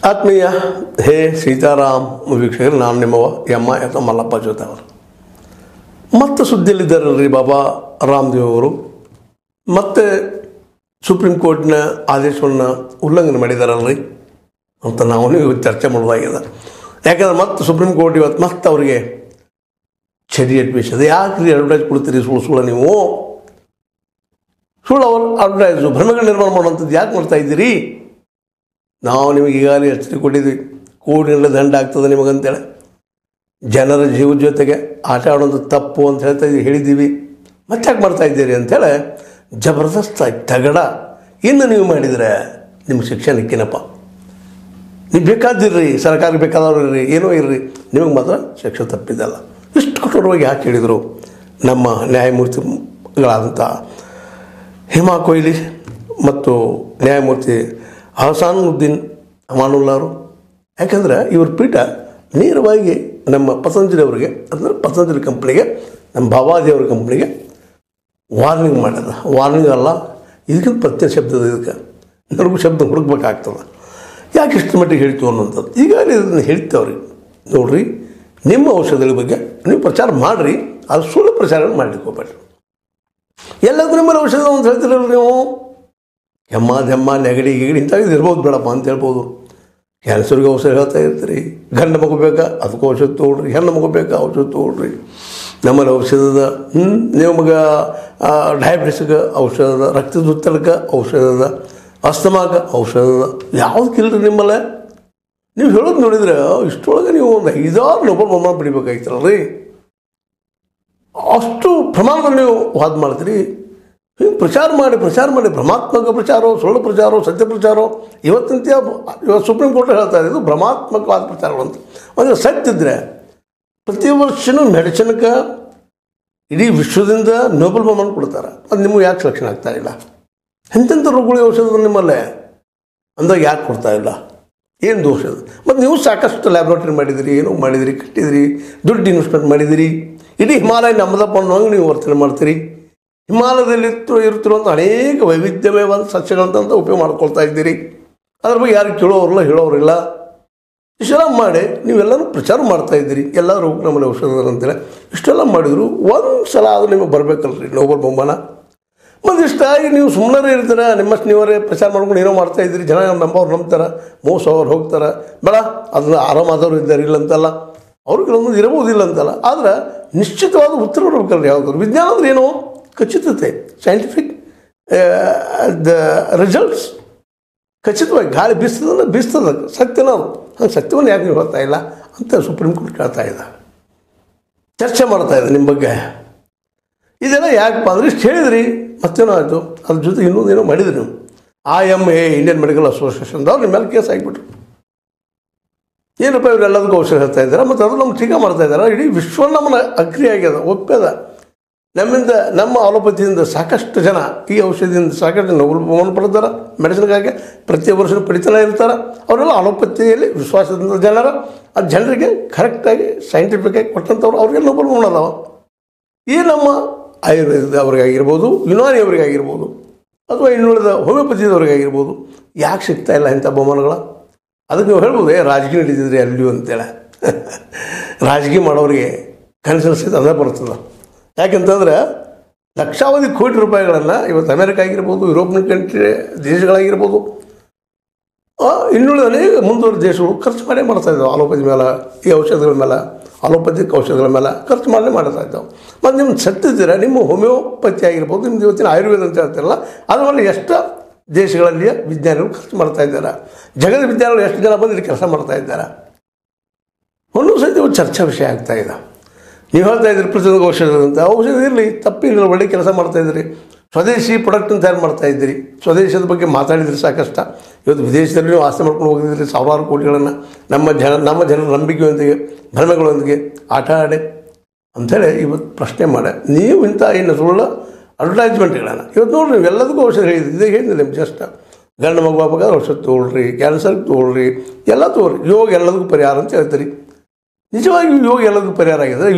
ಆತ್ಮೀಯ ಹೇ ಸೀತಾರಾಮ್ ವೀಕ್ಷಕರು ನಾನು ನಿಮ್ಮವ ಎಮ್ಮ ಎತ್ತ ಮಲ್ಲಪ್ಪ ಜೋತ ಅವರು ಮತ್ತೆ ಸುದ್ದಿಯಲ್ಲಿದ್ದಾರಲ್ರಿ ಬಾಬಾ ರಾಮದೇವ್ ಅವರು ಮತ್ತೆ ಸುಪ್ರೀಂ ಕೋರ್ಟ್ನ ಆದೇಶವನ್ನು ಉಲ್ಲಂಘನೆ ಮಾಡಿದಾರಲ್ರಿ ಅಂತ ನಾವು ನೀವು ಚರ್ಚೆ ಮಾಡೋದಾಗಿದೆ ಯಾಕಂದ್ರೆ ಮತ್ತೆ ಸುಪ್ರೀಂ ಕೋರ್ಟ್ ಇವತ್ತು ಮತ್ತೆ ಅವರಿಗೆ ಚರಿ ಅಡ್ಮಿಷನ್ ಯಾಕೆ ರೀ ಅಡ್ವರ್ಟೈಸ್ ಕೊಡ್ತೀರಿ ಸುಳ್ಳು ಸುಳ್ಳು ನೀವು ಸುಳ್ಳು ಅವ್ರು ಅಡ್ವರ್ಟೈಸು ಭ್ರಮೆಗಳು ನಿರ್ಮಾಣ ಮಾಡುವಂಥದ್ದು ಯಾಕೆ ಮಾಡ್ತಾ ಇದ್ದೀರಿ ನಾವು ನಿಮಗೆ ಈಗಾಗಲೇ ಎಚ್ಚರಿಕೆ ಕೊಟ್ಟಿದ್ವಿ ಕೋಟಿಗಳ ದಂಡ ಆಗ್ತದೆ ನಿಮಗಂತೇಳಿ ಜನರ ಜೀವದ ಜೊತೆಗೆ ಆಟ ಆಡೋದು ತಪ್ಪು ಅಂತ ಹೇಳ್ತಾ ಇದ್ದೀವಿ ಹೇಳಿದ್ದೀವಿ ಮತ್ತೆ ಯಾಕೆ ಮಾಡ್ತಾ ಇದ್ದೀರಿ ಅಂತೇಳಿ ಜಬರ್ದಸ್ತ್ ಆಗಿ ತಗಡ ಇನ್ನು ನೀವು ಮಾಡಿದರೆ ನಿಮ್ಮ ಶಿಕ್ಷಣಕ್ಕೇನಪ್ಪ ನೀವು ಬೇಕಾದಿರ್ರಿ ಸರ್ಕಾರ ಬೇಕಾದವ್ರು ಇರ್ರಿ ಏನೋ ಇರ್ರಿ ನಿಮಗೆ ಮಾತ್ರ ಶಿಕ್ಷೆ ತಪ್ಪಿದ್ದಲ್ಲ ಇಷ್ಟು ಕಠೋರವಾಗಿ ಯಾಕೆ ಹೇಳಿದರು ನಮ್ಮ ನ್ಯಾಯಮೂರ್ತಿಗಳಾದಂಥ ಹೇಮಾ ಕೊಹ್ಲಿ ಮತ್ತು ನ್ಯಾಯಮೂರ್ತಿ ಅಹಸಾನುದ್ದೀನ್ ಅಮಾನುಲ್ಲಾರು ಯಾಕಂದ್ರೆ ಇವ್ರ ಪೀಠ ನೇರವಾಗಿ ನಮ್ಮ ಪತಂಜಲಿ ಅವರಿಗೆ ಅಂದರೆ ಪತಂಜಲಿ ಕಂಪ್ನಿಗೆ ನಮ್ಮ ಭಾವಾದಿಯವರ ಕಂಪ್ನಿಗೆ ವಾರ್ನಿಂಗ್ ಮಾಡ್ಯದ ವಾರ್ನಿಂಗ್ ಅಲ್ಲ ಇದಕ್ಕಿಂತ ಪ್ರತ್ಯೇಕ ಶಬ್ದದ ಇದಕ್ಕೆ ನನಗೂ ಶಬ್ದ ಹುಡುಕ್ಬೇಕಾಗ್ತದೆ ಯಾಕೆ ಇಷ್ಟು ಮಟ್ಟಿಗೆ ಹೇಳ್ತೀವಿ ಅನ್ನೋಂಥದ್ದು ಈಗಾಗಲೇ ಇದನ್ನು ಹೇಳ್ತೇವ್ರಿ ನೋಡ್ರಿ ನಿಮ್ಮ ಔಷಧಗಳ ಬಗ್ಗೆ ನೀವು ಪ್ರಚಾರ ಮಾಡಿರಿ ಅದು ಸುಳ್ಳು ಪ್ರಚಾರ ಮಾಡ್ಲಿಕ್ಕೆ ಹೋಗ್ಬೇಡ್ರಿ ಎಲ್ಲದಕ್ಕೂ ನಿಮ್ಮಲ್ಲಿ ಔಷಧ ಅಂತ ಹೇಳ್ತಿರಲ್ಲ ನೀವು ಕೆಮ್ಮ ದೆಮ್ಮ ನೆಗಡಿ ಗಿಗಡಿ ಇಂಥದ್ದು ಇರ್ಬೋದು ಬೇಡಪ್ಪ ಅಂತ ಹೇಳ್ಬೋದು ಕ್ಯಾನ್ಸರ್ಗೆ ಔಷಧ ಹೇಳ್ತಾ ಇರ್ತೀರಿ ಗಂಡು ಮಗು ಬೇಕಾ ಅದಕ್ಕೂ ಔಷಧ ತೊಗೊಳ್ರಿ ಹೆಣ್ಣು ಮಗು ಬೇಕಾ ಔಷಧ ತೊಗೊಳ್ರಿ ನಮ್ಮಲ್ಲಿ ಔಷಧದ ಹ್ಞೂ ನಿಮಗೆ ಡಯಾಬಿಟಿಸ್ಗೆ ಔಷಧದ ರಕ್ತದೊತ್ತಡಕ್ಕೆ ಔಷಧದ ಅಸ್ತಮಾಕ ಔಷಧದ ಯಾವುದಕ್ಕಿಲ್ರಿ ನಿಮ್ಮಲ್ಲೇ ನೀವು ಹೇಳೋದು ನೋಡಿದ್ರೆ ಇಷ್ಟೊಳಗೆ ನೀವು ಒಂದು ಐದಾರು ನೊಬಲ್ ಬಹುಮಾನ ಪಡಿಬೇಕಾಗಿತ್ತಲ್ಲ ರೀ ಅಷ್ಟು ಪ್ರಮಾಣದಲ್ಲಿ ನೀವು ವಾದ ಮಾಡ್ತೀರಿ ಹಿಂಗೆ ಪ್ರಚಾರ ಮಾಡಿ ಪ್ರಚಾರ ಮಾಡಿ ಭ್ರಮಾತ್ಮಕ ಪ್ರಚಾರ ಸುಳ್ಳು ಪ್ರಚಾರ ಸತ್ಯ ಪ್ರಚಾರ ಇವತ್ತಿನ ಇವತ್ತು ಸುಪ್ರೀಂ ಕೋರ್ಟ್ ಹೇಳ್ತಾ ಇದ್ದು ಭ್ರಮಾತ್ಮಕವಾದ ಪ್ರಚಾರಗಳು ಅಂತ ಅಂದರೆ ಸತ್ಯ ಇದ್ದರೆ ಪ್ರತಿ ವರ್ಷವೂ ಮೆಡಿಸಿನ್ಗೆ ಇಡೀ ವಿಶ್ವದಿಂದ ನೋಬೆಲ್ ಬಹುಮಾನ ಕೊಡ್ತಾರೆ ಅದು ನಿಮಗೆ ಯಾಕೆ ಸೆಲೆಕ್ಷನ್ ಆಗ್ತಾ ಇಲ್ಲ ಎಂತೆಂಥ ರೋಗಗಳಿಗೆ ಔಷಧ ನಿಮ್ಮಲ್ಲೇ ಅಂದಾಗ ಯಾಕೆ ಕೊಡ್ತಾ ಇಲ್ಲ ಏನು ದೋಷ ಅದು ಮತ್ತು ನೀವು ಸಾಕಷ್ಟು ಲ್ಯಾಬ್ರೇಟರಿ ಮಾಡಿದಿರಿ ಏನೋ ಮಾಡಿದಿರಿ ಕಟ್ಟಿದಿರಿ ದುಡ್ಡು ಇನ್ವೆಸ್ಟ್ಮೆಂಟ್ ಮಾಡಿದಿರಿ ಇಡೀ ಹಿಮಾಲಯ ನಮ್ಮದಪ್ಪ ಅನ್ನೋಂಗೆ ನೀವು ವರ್ತನೆ ಮಾಡ್ತೀರಿ ಹಿಮಾಲಯದಲ್ಲಿ ಇರ್ತಿರುವಂಥ ಅನೇಕ ವೈವಿಧ್ಯಮಯವಾದ ಸಸ್ಯಗಳಂತ ಉಪಯೋಗ ಮಾಡ್ಕೊಳ್ತಾ ಇದ್ದೀರಿ ಅದ್ರ ಬಗ್ಗೆ ಯಾರು ಕೇಳೋರಿಲ್ಲ ಹೇಳೋರಿಲ್ಲ ಇಷ್ಟೆಲ್ಲ ಮಾಡಿ ನೀವೆಲ್ಲನೂ ಪ್ರಚಾರ ಮಾಡ್ತಾ ಇದ್ದೀರಿ ಎಲ್ಲ ರೋಗ ನಮ್ಮಲ್ಲಿ ಔಷಧ ಅಂತೇಳಿ ಇಷ್ಟೆಲ್ಲ ಮಾಡಿದ್ರು ಒಂದು ಸಲ ಆದರೂ ನಿಮಗೆ ಬರಬೇಕಲ್ರಿ ನೋಬಲ್ ಬಹುಮಾನ ಮತ್ತು ಇಷ್ಟಾಗಿ ನೀವು ಸುಮ್ಮನೆ ಇರ್ತೀರ ನಿಮ್ಮಷ್ಟು ನೀವರೇ ಪ್ರಚಾರ ಮಾಡ್ಕೊಂಡು ಏನೋ ಮಾಡ್ತಾ ಇದ್ದೀರಿ ಜನ ನಂಬೋರು ನಂಬ್ತಾರೆ ಮೋಸ ಅವ್ರು ಹೋಗ್ತಾರೆ ಬೇಡ ಅದನ್ನ ಆರಾಮಾದವ್ರು ಇದ್ದಾರೆ ಇಲ್ಲ ಅಂತಲ್ಲ ಅವ್ರಿಗೆ ಒಂದೊಂದು ಇರಬಹುದಿಲ್ಲ ಅಂತಲ್ಲ ಆದ್ರೆ ನಿಶ್ಚಿತವಾದ ಉತ್ತರ ಬರಬೇಕಲ್ರಿ ಯಾವ್ದಾದ್ರು ವಿಜ್ಞಾನ ಅಂದ್ರೆ ಏನು ಖಚಿತತೆ ಸೈಂಟಿಫಿಕ್ ದ ರಿಸಲ್ಟ್ಸ್ ಖಚಿತವಾಗಿ ಗಾಳಿ ಬೀಸ್ತದಲ್ಲ ಬೀಸ್ತದ ಸತ್ಯನ ಅದು ಹಂಗೆ ಸತ್ಯವನ್ನು ಯಾಕೆ ನೀವು ಹೇಳ್ತಾ ಇಲ್ಲ ಅಂತ ಸುಪ್ರೀಂ ಕೋರ್ಟ್ ಕೇಳ್ತಾ ಇದ್ದಾರೆ ಚರ್ಚೆ ಮಾಡ್ತಾ ಇದೆ ನಿಮ್ಮ ಬಗ್ಗೆ ಇದೆಲ್ಲ ಯಾಕಪ್ಪ ಅಂದ್ರೆ ಇಷ್ಟು ಹೇಳಿದ್ರಿ ಮತ್ತೇನೋ ಆಯಿತು ಅದ್ರ ಜೊತೆ ಇನ್ನೊಂದು ಏನೋ ಮಾಡಿದ್ರಿ ನೀವು I M A Indian medical ಅಸೋಸಿಯೇಷನ್ದವ್ರು ನಿಮ್ಮ ಮೇಲೆ ಕೇಸ್ ಆಗಿಬಿಟ್ರು ಏನಪ್ಪ ಇವರೆಲ್ಲದಕ್ಕೂ ಔಷಧ ಹೇಳ್ತಾ ಇದ್ದಾರೆ ಮತ್ತು ಅದು ನಮ್ಗೆ ಟೀಕಾ ಮಾಡ್ತಾ ಇದ್ದಾರೆ ಇಡೀ ವಿಶ್ವ ನಮ್ಮನ್ನ ಅಗ್ರಿ ಆಗ್ಯದ ಒಪ್ಪ್ಯದ ನಮ್ಮಿಂದ ನಮ್ಮ ಅಲೋಪತಿಯಿಂದ ಸಾಕಷ್ಟು ಜನ ಈ ಔಷಧಿಯಿಂದ ಸಾಕಷ್ಟು ನೋಬಲ್ ಬಹುಮಾನ ಪಡ್ತಾರೆ ಮೆಡಿಸಿನ್ಗಾಗಿ ಪ್ರತಿ ವರ್ಷ ಪಡಿತಾನೆ ಇರ್ತಾರೆ ಅವರೆಲ್ಲ ಅಲೋಪತಿಯಲ್ಲಿ ವಿಶ್ವಾಸದಿಂದ ಜನರ ಆ ಜನರಿಗೆ ಕರೆಕ್ಟಾಗಿ ಸೈಂಟಿಫಿಕಾಗಿ ಕೊಟ್ಟಂಥವ್ರು ಅವ್ರಿಗೆ ನೋಬಲ್ ಬಹುಮಾನ ಅದಾವ ಈ ನಮ್ಮ ಆಯುರ್ವೇದದ ಅವರಿಗಾಗಿರ್ಬೋದು ಯುನಾನಿ ಅವರಿಗಾಗಿರ್ಬೋದು ಅಥವಾ ಇನ್ನುಳಿದ ಹೋಮಿಯೋಪತಿದವರಿಗಾಗಿರ್ಬೋದು ಯಾಕೆ ಸಿಗ್ತಾ ಇಲ್ಲ ಇಂಥ ಬಹುಮಾನಗಳ ಅದಕ್ಕೆ ನೀವು ಹೇಳ್ಬೋದು ಏ ರಾಜಕೀಯ ನಡೀತಿದ್ರಿ ಅಲ್ಲಿಯೂ ಅಂತೇಳಿ ರಾಜಕೀಯ ಮಾಡೋರಿಗೆ ಕನ್ಸಲ್ಸಿದ ಅದೇ ಬರ್ತದೆ ಯಾಕೆಂತಂದ್ರೆ ಲಕ್ಷಾವಧಿ ಕೋಟಿ ರೂಪಾಯಿಗಳನ್ನು ಇವತ್ತು ಅಮೆರಿಕ ಆಗಿರ್ಬೋದು ಯುರೋಪಿಯನ್ ಕಂಟ್ರಿ ದೇಶಗಳಾಗಿರ್ಬೋದು ಆ, ಇನ್ನುಳಿದ ಅನೇಕ ಮುಂದುವರೆದ ದೇಶಗಳು ಖರ್ಚು ಮಾಡೇ ಮಾಡ್ತಾ ಇದ್ದಾವೆ ಅಲೋಪತಿ ಮೇಲೆ ಈ ಔಷಧಗಳ ಮೇಲೆ ಅಲೋಪತಿಕ್ ಔಷಧಗಳ ಮೇಲೆ ಖರ್ಚು ಮಾಡಲೇ ಮಾಡ್ತಾ ಇದ್ದಾವೆ ಮತ್ತು ನಿಮ್ಮ ಸತ್ತಿದ್ದೀರ ನಿಮ್ಮ ಹೋಮಿಯೋಪತಿ ಆಗಿರ್ಬೋದು ನಿಮ್ದು ಇವತ್ತಿನ ಆಯುರ್ವೇದ ಅಂತ ಹೇಳ್ತಿರಲ್ಲ ಅದ್ರ ಮೇಲೆ ಎಷ್ಟು ದೇಶಗಳಲ್ಲಿ ವಿಜ್ಞಾನಿಗಳು ಖರ್ಚು ಮಾಡ್ತಾ ಇದ್ದಾರೆ ಜಗದ ವಿಜ್ಞಾನಿಗಳು ಎಷ್ಟು ಜನ ಬಂದು ಇಲ್ಲಿ ಕೆಲಸ ಮಾಡ್ತಾ ಇದ್ದಾರೆ ಒಂದೊಂದು ಸತಿ ಒಂದು ಚರ್ಚಾ ವಿಷಯ ಆಗ್ತಾ ಇದೆ ನೀವು ಹೇಳ್ತಾ ಇದ್ದೀರಿ ಪ್ರತಿಯೊಂದು ಔಷಧ ಅಂತ ಔಷಧ ಇರಲಿ ತಪ್ಪಿಲ್ಲ ಒಳ್ಳೆ ಕೆಲಸ ಮಾಡ್ತಾ ಇದ್ದೀರಿ ಸ್ವದೇಶಿ ಪ್ರಾಡಕ್ಟನ್ನು ತಯಾರು ಮಾಡ್ತಾ ಇದ್ದೀರಿ ಸ್ವದೇಶದ ಬಗ್ಗೆ ಮಾತಾಡಿದ್ರಿ ಸಾಕಷ್ಟು ಇವತ್ತು ವಿದೇಶದಲ್ಲಿ ನೀವು ಆಸ್ತಿ ಮಾಡ್ಕೊಂಡು ಹೋಗಿದ್ದೀರಿ ಸಾವಿರಾರು ಕೋಟಿಗಳನ್ನು ನಮ್ಮ ಜನ ನಮ್ಮ ಜನರ ನಂಬಿಕೆಯೊಂದಿಗೆ ಭ್ರಮೆಗಳೊಂದಿಗೆ ಆಟ ಆಡಿ ಅಂಥೇಳಿ ಇವತ್ತು ಪ್ರಶ್ನೆ ಮಾಡ ನೀವು ಇಂಥ ಇನ್ನು ಸುಳ್ಳು ಅಡ್ವರ್ಟೈಸ್ಮೆಂಟ್ಗಳನ್ನು ಇವತ್ತು ನೋಡ್ರಿ ನೀವು ಎಲ್ಲದಕ್ಕೂ ಔಷಧ ಹೇಳಿದ್ರಿ ಇದೇ ಹೇಳಿದ್ರಿ ನಿಮ್ಗೆ ಜಸ್ಟ್ ಗಂಡು ಮಗು ಆಗ್ಬೇಕಾದ್ರೆ ಔಷಧ ತೊಗೊಳ್ರಿ ಕ್ಯಾನ್ಸರ್ಗೆ ತೊಗೊಳ್ರಿ ಎಲ್ಲ ತೊಗೊಳ್ರಿ ಯೋಗ ಎಲ್ಲದಕ್ಕೂ ಪರಿಹಾರ ಅಂತ ಹೇಳ್ತೀರಿ ನಿಜವಾಗಿಯೂ ಯೋಗ ಎಲ್ಲದಕ್ಕೂ ಪರಿಹಾರ ಆಗಿದೆ